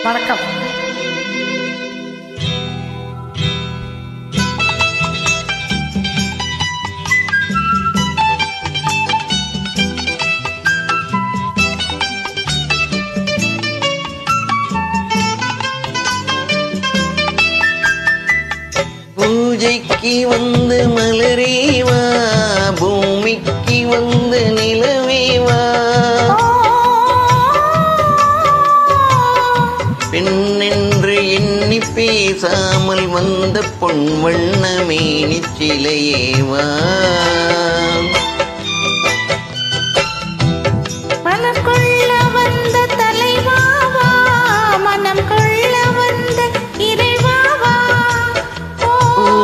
வணக்கம் பூஜைக்கு வந்து மலரேவா பூமிக்கு வந்து நிலவேவா பெண்ணென்று எண்ணி பேசாமல் வந்த பொன் வண்ணமே நிச்சிலையேவா மனம் கொள்ள வந்த தலைவாவா மனம் கொள்ள வந்த இறைவாவா ஓ,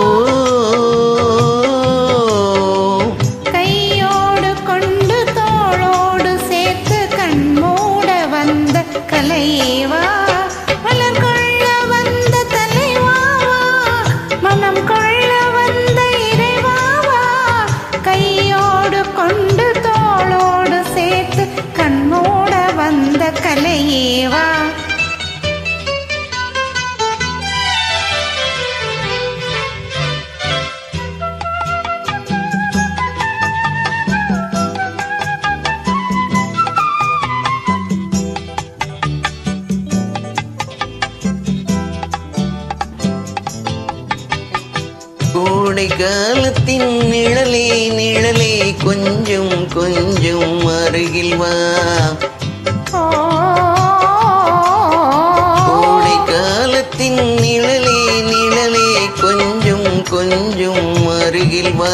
கையோடு கொண்டு தோளோடு சேர்த்து கண்மூட வந்த கலையேவா மலர் கொள்ள வந்த தலைவாவா மனம் கொள்ள வந்த இறைவாவா கையோடு கொண்டு தோளோடு சேர்த்து கண்மூட வந்த கலையேவா கோடை காலத்தின் நிழலே நிழலே கொஞ்சம் கொஞ்சம் அருகில் வா ஓ கோடை காலத்தின் நிழலே நிழலே கொஞ்சம் கொஞ்சம் அருகில் வா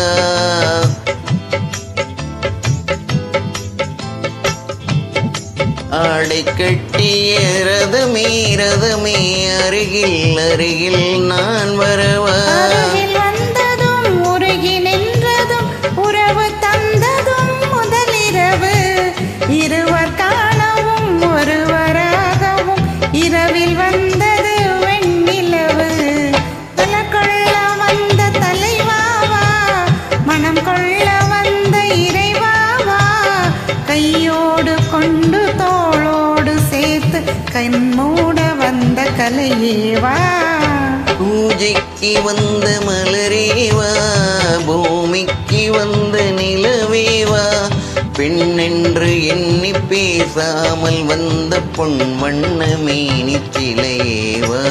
ஆடை கட்டிய ரதமே ரதமே அருகில் அருகில் நான் வரவா அருகில் வந்ததும் உருகி நின்றதும் உறவு தந்ததும் முதலிரவு இருவர் காணவும் ஒருவராகவும் இரவில் வந்தது வெண்ணிலவு தல கொள்ள வந்த தலைவாவா மனம் கொள்ள வந்த இறைவாவா கையோடு கொண்டு தோளோடு சேர்த்து கண்மூட வந்த கலையேவா பூஜைக்கு வந்த மலரேவா பூமிக்கு வந்த நிலவேவா பெண்ணென்று எண்ணி பேசாமல் வந்த பொன் வண்ணமே நிச்சிலையேவா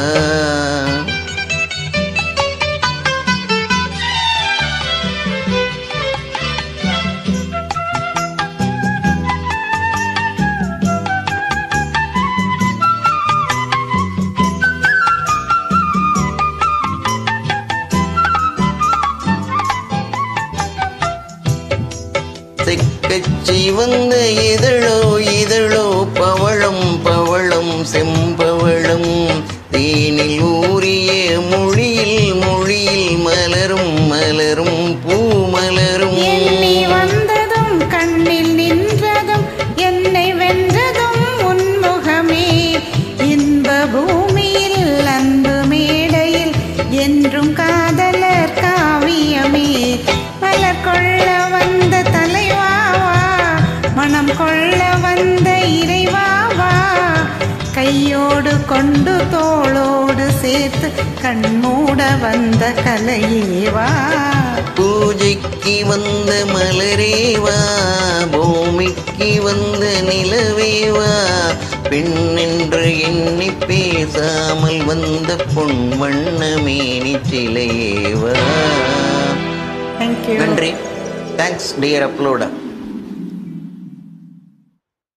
செக்கச்சி வந்த இதழோ இதழோ பவளம் பவளம் செம்பவளம் தேனில் ஊறிய மொழியில் மொழியில் மலரும் மலரும் பூ மலரும் எண்ணி வந்ததும் கண்ணில் நின்றதும் என்னை வென்றதும் உன்முகமே இன்ப பூமியில் அன்பு மேடையில் என்றும் காதலர் காவியமே மலர் கொள்ள வந்த தலைவாவா மனம் கொள்ள வந்த இறைவாவா கையோடு கொண்டு தோளோடு சேர்த்து கண்மூட வந்த கலையேவா பூஜைக்கு வந்த மலரேவா பூமிக்கு வந்த நிலவேவா பெண்ணென்று எண்ணி பேசாமல் வந்த பொன் வண்ணமேனி சிலையேவா தேங்க்யூ நன்றி தேங்க்ஸ் டியர் அப்லோடர்